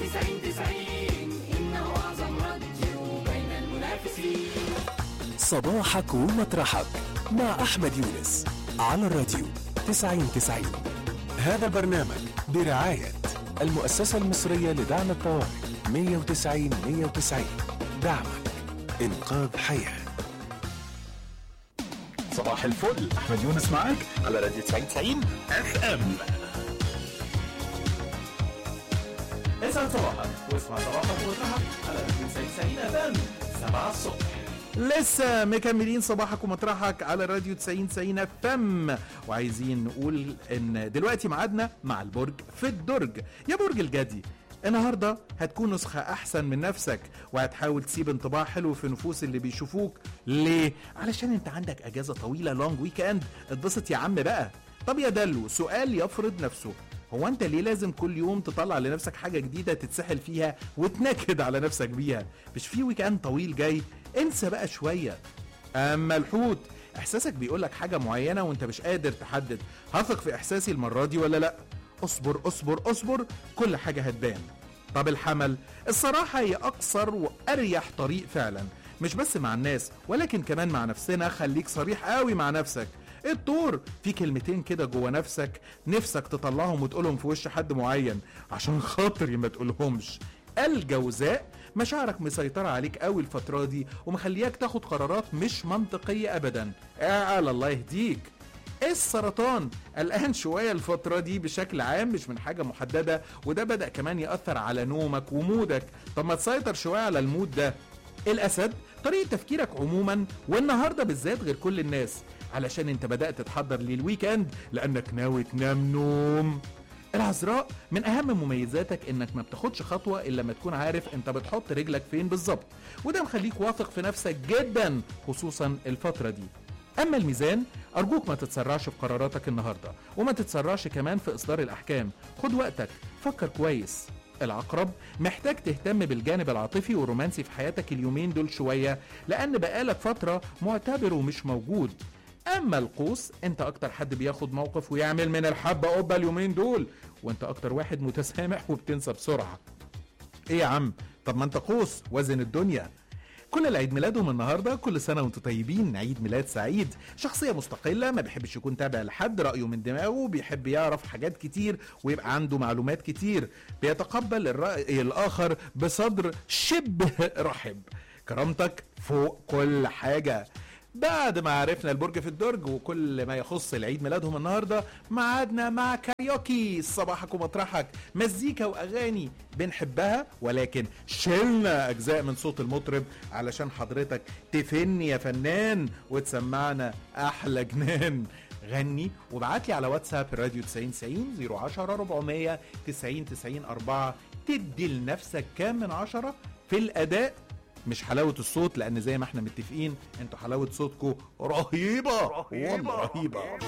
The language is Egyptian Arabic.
تسعين تسعين إنه أعظم راديو بين المنافسين صباحك ومطرحك مع أحمد يونس على الراديو 90 90 هذا البرنامج برعاية المؤسسة المصرية لدعم الطوارئ 190 190 دعمك إنقاذ حياة صباح الفل احمد يونس معاك على راديو 90 90 اف ام اسعد صباحك واسمع صباحك ومطرحك على راديو 90 90 اف ام 7 الصبح لسه مكملين صباحك ومطرحك على راديو 90 90 فم وعايزين نقول ان دلوقتي ميعادنا مع البرج في الدرج يا برج الجدي النهارده هتكون نسخة أحسن من نفسك وهتحاول تسيب انطباع حلو في نفوس اللي بيشوفوك ليه؟ علشان أنت عندك أجازة طويلة لونج ويك إند اتبسط يا عم بقى طب يا دلو سؤال يفرض نفسه هو انت ليه لازم كل يوم تطلع لنفسك حاجه جديده تتسحل فيها وتنكد على نفسك بيها مش في ويك اند طويل جاي انسى بقى شويه اما الحوت احساسك بيقولك حاجه معينه وانت مش قادر تحدد هثق في احساسي المره دي ولا لا اصبر اصبر اصبر كل حاجه هتبان طب الحمل الصراحه هي اقصر واريح طريق فعلا مش بس مع الناس ولكن كمان مع نفسنا خليك صريح قوي مع نفسك الدور في كلمتين كده جوه نفسك نفسك تطلعهم وتقولهم في وش حد معين عشان خاطري ما تقولهمش الجوزاء مشاعرك مسيطرة عليك قوي الفترة دي ومخلياك تاخد قرارات مش منطقية أبدا اعل الله يهديك السرطان قلقان شوية الفترة دي بشكل عام مش من حاجة محددة وده بدأ كمان يأثر على نومك ومودك طب ما تسيطر شوية على المود ده الأسد طريقة تفكيرك عموما والنهاردة بالذات غير كل الناس علشان انت بدأت تحضر للويكند لأنك ناوي تنام نوم العذراء من اهم مميزاتك انك ما بتاخدش خطوه الا لما تكون عارف انت بتحط رجلك فين بالظبط وده مخليك واثق في نفسك جدا خصوصا الفتره دي اما الميزان ارجوك ما تتسرعش في قراراتك النهارده وما تتسرعش كمان في اصدار الاحكام خد وقتك فكر كويس العقرب محتاج تهتم بالجانب العاطفي والرومانسي في حياتك اليومين دول شويه لان بقالك فتره معتبره مش موجود اما القوس انت اكتر حد بياخد موقف ويعمل من الحبه قبه اليومين دول وانت اكتر واحد متسامح وبتنسى بسرعه ايه يا عم طب ما انت قوس وزن الدنيا كل اللي عيد ميلادهم النهارده كل سنه وانتم طيبين عيد ميلاد سعيد شخصيه مستقله ما بيحبش يكون تابع لحد رايه من دماغه بيحب يعرف حاجات كتير ويبقى عنده معلومات كتير بيتقبل الراي الاخر بصدر شبه رحب كرامتك فوق كل حاجه بعد ما عرفنا البرج في الدرج وكل ما يخص العيد ميلادهم النهارده معادنا مع كاريوكي صباحك ومطرحك مزيكا واغاني بنحبها ولكن شلنا اجزاء من صوت المطرب علشان حضرتك تفني يا فنان وتسمعنا احلى جنان غني وابعت لي على واتساب راديو 90 90 010 400 90 90 4 تدي لنفسك كام من عشرة في الاداء مش حلاوة الصوت لأن زي ما احنا متفقين انتوا حلاوة صوتكم رهيبة رهيبة, رهيبة.